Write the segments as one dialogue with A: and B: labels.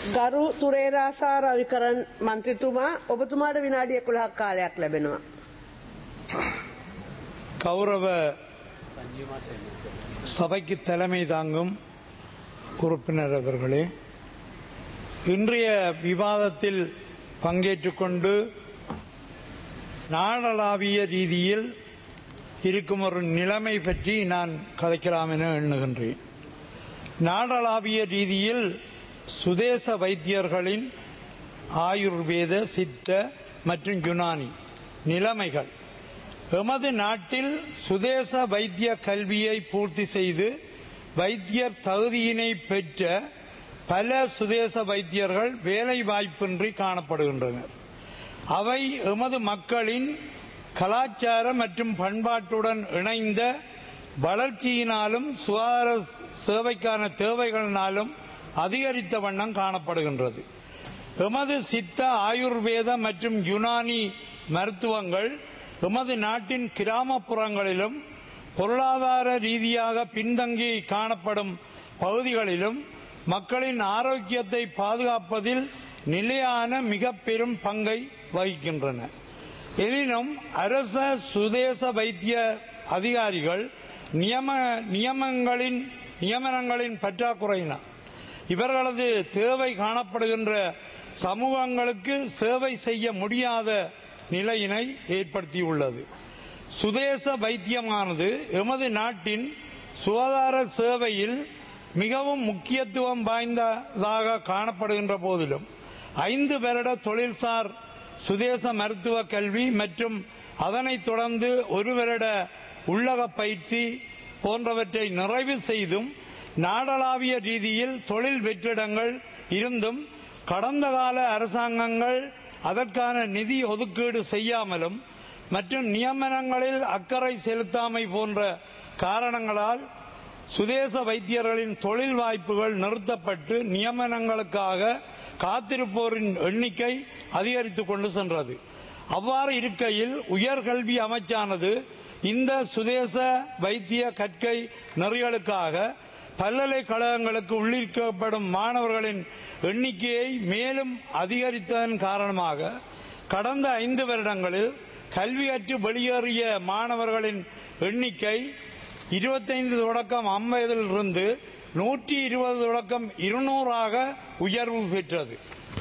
A: ගරු තුරේරාසා රවිකරන් මන්ත්‍රතුමා ඔබතුමාට විනාඩිය කොළහක් කාලයක් ලැබෙනවා.
B: கௌரவ சபைக்கு தலைமை தாங்கும் உறுப்பினர் அவர்களே இன்றைய விவாதத்தில் பங்கேற்றுக் கொண்டு நாடளாவிய ரீதியில் இருக்கும் ஒரு நிலைமை பற்றி நான் கதைக்கலாம் என எண்ணுகின்றேன் நாடளாவிய ரீதியில் சுதேச வைத்தியர்களின் ஆயுர்வேத சித்த மற்றும் யுனானி நிலைமைகள் எமது நாட்டில் சுதேச வைத்திய கல்வியை பூர்த்தி செய்து வைத்தியர் தகுதியினை பெற்ற பல சுதேச வைத்தியர்கள் வேலை வாய்ப்பின்றி காணப்படுகின்றனர் அவை எமது மக்களின் கலாச்சார மற்றும் பண்பாட்டுடன் இணைந்த வளர்ச்சியினாலும் சுகாதார சேவைக்கான தேவைகளினாலும் அதிகரித்த வண்ணம் காணப்படுகின்றது எமது சித்த ஆயுர்வேத மற்றும் யுனானி மருத்துவங்கள் எமது நாட்டின் கிராமப்புறங்களிலும் பொருளாதார ரீதியாக பின்தங்கி காணப்படும் பகுதிகளிலும் மக்களின் ஆரோக்கியத்தை பாதுகாப்பதில் நிலையான மிக பெரும் பங்கை வகிக்கின்றன எனினும் அரச சுதேச வைத்திய அதிகாரிகள் நியம நியமங்களின் நியமனங்களின் பற்றாக்குறையினால் இவர்களது தேவை காணப்படுகின்ற சமூகங்களுக்கு சேவை செய்ய முடியாத நிலையினை ஏற்படுத்தியுள்ளது சுதேச வைத்தியமானது எமது நாட்டின் சுகாதார சேவையில் மிகவும் முக்கியத்துவம் வாய்ந்ததாக காணப்படுகின்ற போதிலும் ஐந்து வருட தொழில்சார் சுதேச மருத்துவ கல்வி மற்றும் அதனைத் தொடர்ந்து ஒரு வருட உள்ளக பயிற்சி போன்றவற்றை நிறைவு செய்தும் நாடளாவிய ரீதியில் தொழில் வெற்றிடங்கள் இருந்தும் கடந்த கால அரசாங்கங்கள் அதற்கான நிதி ஒதுக்கீடு செய்யாமலும் மற்றும் நியமனங்களில் அக்கறை செலுத்தாமை போன்ற காரணங்களால் சுதேச வைத்தியர்களின் தொழில் வாய்ப்புகள் நிறுத்தப்பட்டு நியமனங்களுக்காக காத்திருப்போரின் எண்ணிக்கை அதிகரித்துக் கொண்டு சென்றது அவ்வாறு இருக்கையில் உயர்கல்வி அமைச்சானது இந்த சுதேச வைத்திய கற்கை நெறிகளுக்காக பல்கலைக்கழகங்களுக்கு உள்ளிருக்கப்படும் மாணவர்களின் எண்ணிக்கையை மேலும் அதிகரித்ததன் காரணமாக கடந்த ஐந்து வருடங்களில் கல்வியற்று வெளியேறிய மாணவர்களின் எண்ணிக்கை இருபத்தைந்து தொடக்கம் ஐம்பதிலிருந்து நூற்றி இருபது தொடக்கம் இருநூறாக உயர்வு பெற்றது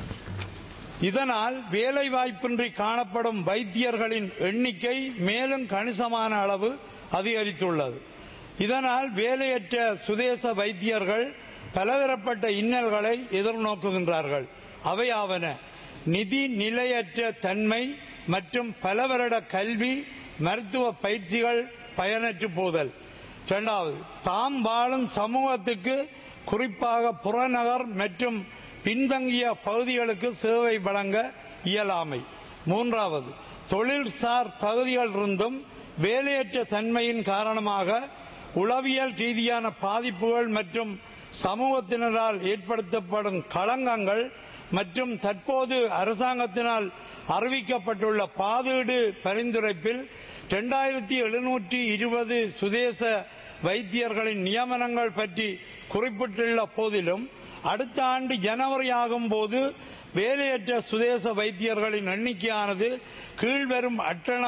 B: இதனால் வேலை வாய்ப்பின்றி காணப்படும் வைத்தியர்களின் எண்ணிக்கை மேலும் கணிசமான அளவு அதிகரித்துள்ளது இதனால் வேலையற்ற சுதேச வைத்தியர்கள் பலதரப்பட்ட இன்னல்களை எதிர்நோக்குகின்றார்கள் அவையாவன நிதி நிலையற்ற தன்மை மற்றும் பல வருட கல்வி மருத்துவ பயிற்சிகள் பயனற்று போதல் இரண்டாவது தாம் வாழும் சமூகத்துக்கு குறிப்பாக புறநகர் மற்றும் பின்தங்கிய பகுதிகளுக்கு சேவை வழங்க இயலாமை மூன்றாவது தொழில்சார் தகுதிகள் இருந்தும் வேலையற்ற தன்மையின் காரணமாக உளவியல் ரீதியான பாதிப்புகள் மற்றும் சமூகத்தினரால் ஏற்படுத்தப்படும் களங்கங்கள் மற்றும் தற்போது அரசாங்கத்தினால் அறிவிக்கப்பட்டுள்ள பாதீடு பரிந்துரைப்பில் இரண்டாயிரத்தி எழுநூற்றி இருபது சுதேச வைத்தியர்களின் நியமனங்கள் பற்றி குறிப்பிட்டுள்ள போதிலும் அடுத்த ஆண்டு ஜனவரி ஆகும் போது வேலையற்ற சுதேச வைத்தியர்களின் எண்ணிக்கையானது கீழ்வரும்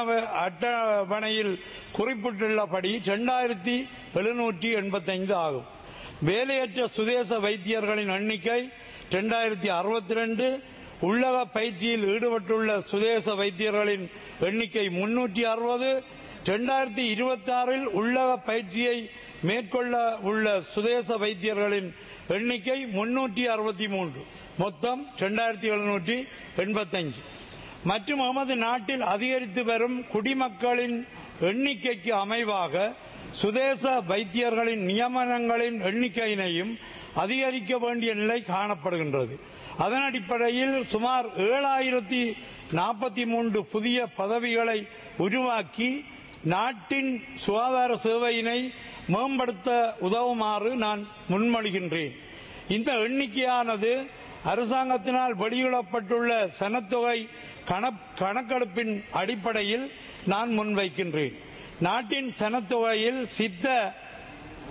B: அட்டவணையில் குறிப்பிட்டுள்ளபடி இரண்டாயிரத்தி எழுநூற்றி எண்பத்தைந்து ஆகும் வேலையற்ற சுதேச வைத்தியர்களின் எண்ணிக்கை இரண்டாயிரத்தி அறுபத்தி ரெண்டு உள்ளக பயிற்சியில் ஈடுபட்டுள்ள சுதேச வைத்தியர்களின் எண்ணிக்கை முன்னூற்றி அறுபது இரண்டாயிரத்தி இருபத்தி ஆறில் உள்ளக பயிற்சியை மேற்கொள்ள உள்ள சுதேச வைத்தியர்களின் எண்ணிக்கை முன்னூற்றி அறுபத்தி மூன்று மொத்தம் இரண்டாயிரத்தி எழுநூற்றி எண்பத்தஞ்சு மற்றும் நமது நாட்டில் அதிகரித்து வரும் குடிமக்களின் எண்ணிக்கைக்கு அமைவாக சுதேச வைத்தியர்களின் நியமனங்களின் எண்ணிக்கையினையும் அதிகரிக்க வேண்டிய நிலை காணப்படுகின்றது அதன் அடிப்படையில் சுமார் ஏழாயிரத்தி நாற்பத்தி மூன்று புதிய பதவிகளை உருவாக்கி நாட்டின் சுகாதார சேவையினை மேம்படுத்த உதவுமாறு நான் முன்மொழிகின்றேன் இந்த எண்ணிக்கையானது அரசாங்கத்தினால் வெளியிடப்பட்டுள்ள சனத்தொகை கணக்கெடுப்பின் அடிப்படையில் நான் முன்வைக்கின்றேன் நாட்டின் சனத்தொகையில் சித்த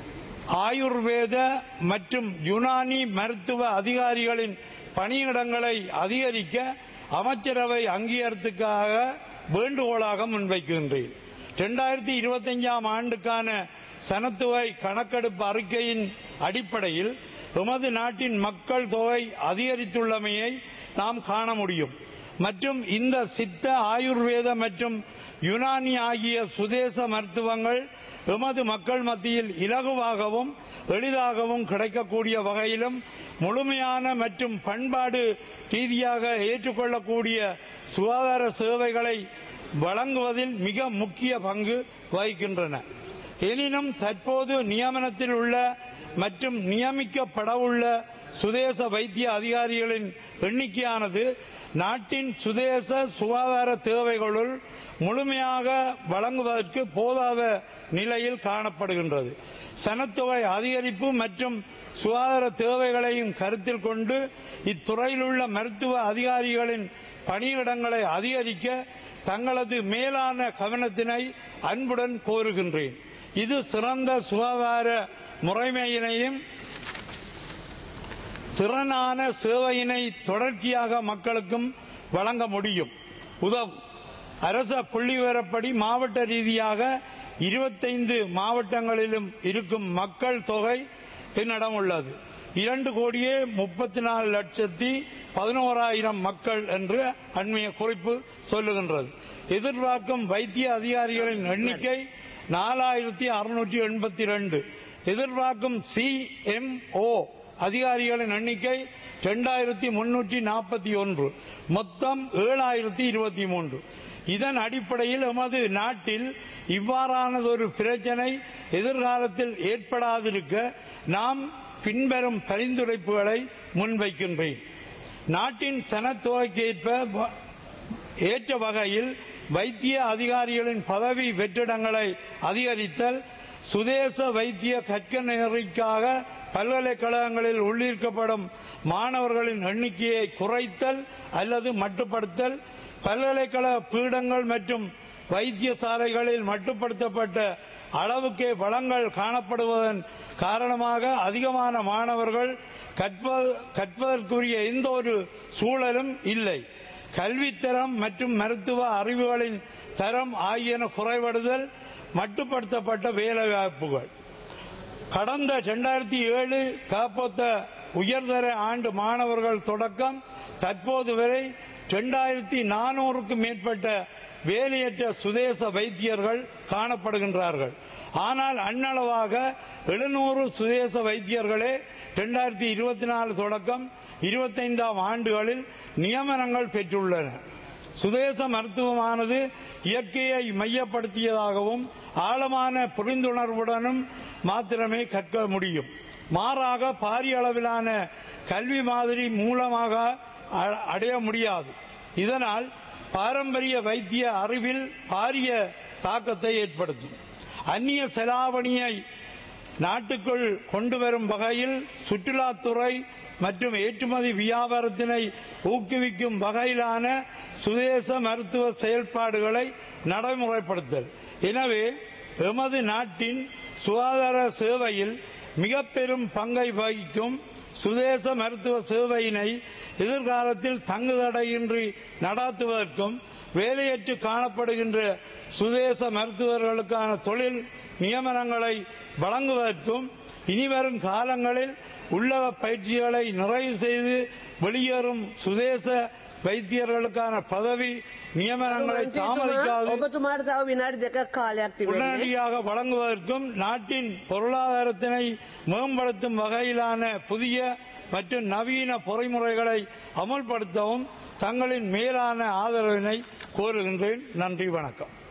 B: ஆயுர்வேத மற்றும் யுனானி மருத்துவ அதிகாரிகளின் பணியிடங்களை அதிகரிக்க அமைச்சரவை அங்கீகாரத்துக்காக வேண்டுகோளாக முன்வைக்கின்றேன் இரண்டாயிரத்தி இருபத்தஞ்சாம் ஆண்டுக்கான சனத்தொகை கணக்கெடுப்பு அறிக்கையின் அடிப்படையில் எமது நாட்டின் மக்கள் தொகை அதிகரித்துள்ளமையை நாம் காண முடியும் மற்றும் இந்த சித்த ஆயுர்வேத மற்றும் யுனானி ஆகிய சுதேச மருத்துவங்கள் எமது மக்கள் மத்தியில் இலகுவாகவும் எளிதாகவும் கிடைக்கக்கூடிய வகையிலும் முழுமையான மற்றும் பண்பாடு ரீதியாக ஏற்றுக்கொள்ளக்கூடிய சுகாதார சேவைகளை வழங்குவதில் மிக முக்கிய பங்கு வகிக்கின்றன எனினும் தற்போது நியமனத்தில் உள்ள மற்றும் நியமிக்கப்படவுள்ள சுதேச வைத்திய அதிகாரிகளின் எண்ணிக்கையானது நாட்டின் சுதேச சுகாதார தேவைகளுள் முழுமையாக வழங்குவதற்கு போதாத நிலையில் காணப்படுகின்றது சனத்தொகை அதிகரிப்பு மற்றும் சுகாதார தேவைகளையும் கருத்தில் கொண்டு இத்துறையில் உள்ள மருத்துவ அதிகாரிகளின் பணியிடங்களை அதிகரிக்க தங்களது மேலான கவனத்தினை அன்புடன் கோருகின்றேன் இது சிறந்த சுகாதார முறைமையினையும் திறனான சேவையினை தொடர்ச்சியாக மக்களுக்கும் வழங்க முடியும் உதவும் அரச புள்ளிவிவரப்படி மாவட்ட ரீதியாக இருபத்தைந்து மாவட்டங்களிலும் இருக்கும் மக்கள் தொகை என்னிடம் உள்ளது இரண்டு கோடியே முப்பத்தி நாலு லட்சத்தி பதினோராயிரம் மக்கள் என்று அண்மைய குறிப்பு சொல்லுகின்றது எதிர்பார்க்கும் வைத்திய அதிகாரிகளின் எண்ணிக்கை நாலாயிரத்தி அறுநூற்றி எண்பத்தி ரெண்டு எதிர்பார்க்கும் சிஎம்ஓ அதிகாரிகளின் எண்ணிக்கை இரண்டாயிரத்தி முன்னூற்றி நாற்பத்தி ஒன்று மொத்தம் ஏழாயிரத்தி இருபத்தி மூன்று இதன் அடிப்படையில் எமது நாட்டில் இவ்வாறானதொரு பிரச்சனை எதிர்காலத்தில் ஏற்படாதிருக்க நாம் பின்வரும் பரிந்துரைப்புகளை முன்வைக்கின்றேன் நாட்டின் சனத்தொகைக்கேற்ப வ- ஏற்ற வகையில் வைத்திய அதிகாரிகளின் பதவி வெற்றிடங்களை அதிகரித்தல் சுதேச வைத்திய கற்க நெறிக்காக பல்கலைக்கழகங்களில் உள்ளிருக்கப்படும் மாணவர்களின் எண்ணிக்கையை குறைத்தல் அல்லது மட்டுப்படுத்தல் பல்கலைக்கழக பீடங்கள் மற்றும் வைத்தியசாலைகளில் மட்டுப்படுத்தப்பட்ட அளவுக்கே வளங்கள் காணப்படுவதன் காரணமாக அதிகமான மாணவர்கள் கற்ப- கற்பதற்குரிய எந்த ஒரு சூழலும் இல்லை கல்வித்தரம் மற்றும் மருத்துவ அறிவுகளின் தரம் ஆகியன குறைபடுதல் மட்டுப்படுத்தப்பட்ட வேலைவாய்ப்புகள் கடந்த இரண்டாயிரத்தி ஏழு காப்போத்த உயர்தர ஆண்டு மாணவர்கள் தொடக்கம் தற்போது வரை இரண்டாயிரத்தி நானூறுக்கும் மேற்பட்ட வேலையற்ற சுதேச வைத்தியர்கள் காணப்படுகின்றார்கள் ஆனால் அண்ணளவாக எழுநூறு சுதேச வைத்தியர்களே இரண்டாயிரத்தி இருபத்தி நாலு தொடக்கம் இருபத்தைந்தாம் ஆண்டுகளில் நியமனங்கள் பெற்றுள்ளனர் சுதேச மருத்துவமானது இயற்கையை மையப்படுத்தியதாகவும் ஆழமான புரிந்துணர்வுடனும் மாத்திரமே கற்க முடியும் மாறாக பாரிய அளவிலான கல்வி மாதிரி மூலமாக அ- அடைய முடியாது இதனால் பாரம்பரிய வைத்திய அறிவில் பாரிய தாக்கத்தை ஏற்படுத்தும் அந்நிய செலாவணியை நாட்டுக்குள் கொண்டு வரும் வகையில் சுற்றுலாத்துறை மற்றும் ஏற்றுமதி வியாபாரத்தினை ஊக்குவிக்கும் வகையிலான சுதேச மருத்துவ செயல்பாடுகளை நடைமுறைப்படுத்தல் எனவே எமது நாட்டின் சுகாதார சேவையில் மிக பெரும் பங்கை வகிக்கும் சுதேச மருத்துவ சேவையினை எதிர்காலத்தில் தங்குதடையின்றி நடாத்துவதற்கும் வேலையற்று காணப்படுகின்ற சுதேச மருத்துவர்களுக்கான தொழில் நியமனங்களை வழங்குவதற்கும் இனிவரும் காலங்களில் உள்ளக பயிற்சிகளை நிறைவு செய்து வெளியேறும் சுதேச வைத்தியர்களுக்கான பதவி நியமனங்களை தாமதிக்காது
A: ඔබතුමාට තව විනාඩි දෙකක් කාලයක් තිබෙන්නේ.
B: உடனடியாக வழங்குவதற்கும் நாட்டின் பொருளாதாரத்தினை மேம்படுத்தும் வகையிலான புதிய மற்றும் நவீன பொறிமுறைகளை அமல்படுத்தவும் தங்களின் மேலான ஆதரவினை கோருகின்றேன் நன்றி வணக்கம்